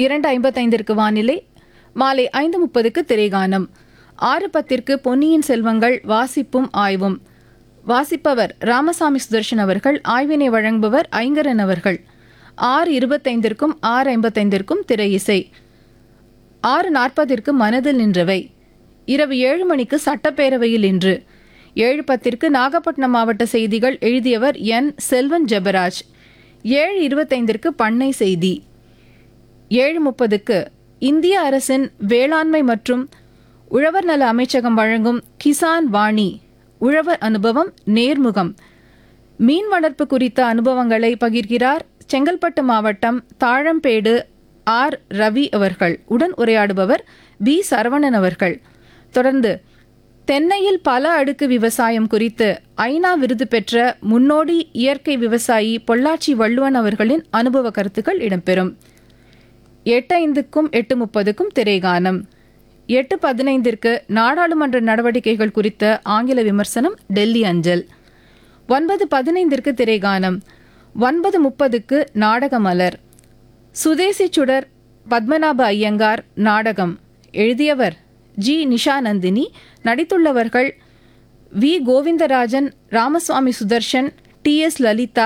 இரண்டு ஐம்பத்தைந்திற்கு வானிலை மாலை ஐந்து முப்பதுக்கு திரைகானம் ஆறு பத்திற்கு பொன்னியின் செல்வங்கள் வாசிப்பும் ஆய்வும் வாசிப்பவர் ராமசாமி சுதர்ஷன் அவர்கள் ஆய்வினை வழங்குபவர் ஐங்கரன் அவர்கள் ஆறு இருபத்தைந்திற்கும் ஆறு ஐம்பத்தைந்திற்கும் திரை இசை ஆறு நாற்பதிற்கு மனதில் நின்றவை இரவு ஏழு மணிக்கு சட்டப்பேரவையில் இன்று ஏழு பத்திற்கு நாகப்பட்டினம் மாவட்ட செய்திகள் எழுதியவர் என் செல்வன் ஜெபராஜ் ஏழு இருபத்தைந்திற்கு பண்ணை செய்தி ஏழு முப்பதுக்கு இந்திய அரசின் வேளாண்மை மற்றும் உழவர் நல அமைச்சகம் வழங்கும் கிசான் வாணி உழவர் அனுபவம் நேர்முகம் மீன் வளர்ப்பு குறித்த அனுபவங்களை பகிர்கிறார் செங்கல்பட்டு மாவட்டம் தாழம்பேடு ஆர் ரவி அவர்கள் உடன் உரையாடுபவர் பி சரவணன் அவர்கள் தொடர்ந்து தென்னையில் பல அடுக்கு விவசாயம் குறித்து ஐநா விருது பெற்ற முன்னோடி இயற்கை விவசாயி பொள்ளாச்சி வள்ளுவன் அவர்களின் அனுபவ கருத்துக்கள் இடம்பெறும் எட்டு ஐந்துக்கும் எட்டு முப்பதுக்கும் திரைகானம் எட்டு பதினைந்திற்கு நாடாளுமன்ற நடவடிக்கைகள் குறித்த ஆங்கில விமர்சனம் டெல்லி அஞ்சல் ஒன்பது பதினைந்திற்கு திரைகானம் ஒன்பது முப்பதுக்கு நாடகமலர் சுதேசி சுடர் பத்மநாப ஐயங்கார் நாடகம் எழுதியவர் ஜி நிஷாநந்தினி நடித்துள்ளவர்கள் V Govindarajan Ramaswamy Sudarshan T S Lalitha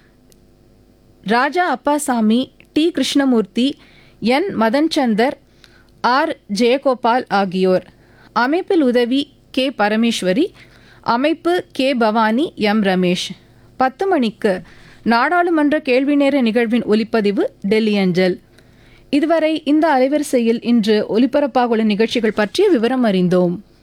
Raja Appasamy T Krishnamurthy N Madanchandar R Jayagopal ஆகியோர் அமைப்பில் உதவி கே பரமேஸ்வரி அமைப்பு கே பவானி எம் ரமேஷ் பத்து மணிக்கு நாடாளுமன்ற கேள்வி நேர நிகழ்வின் ஒலிப்பதிவு டெல்லி அஞ்சல் இதுவரை இந்த அலைவரிசையில் இன்று ஒலிபரப்பாக உள்ள நிகழ்ச்சிகள் பற்றிய விவரம் அறிந்தோம்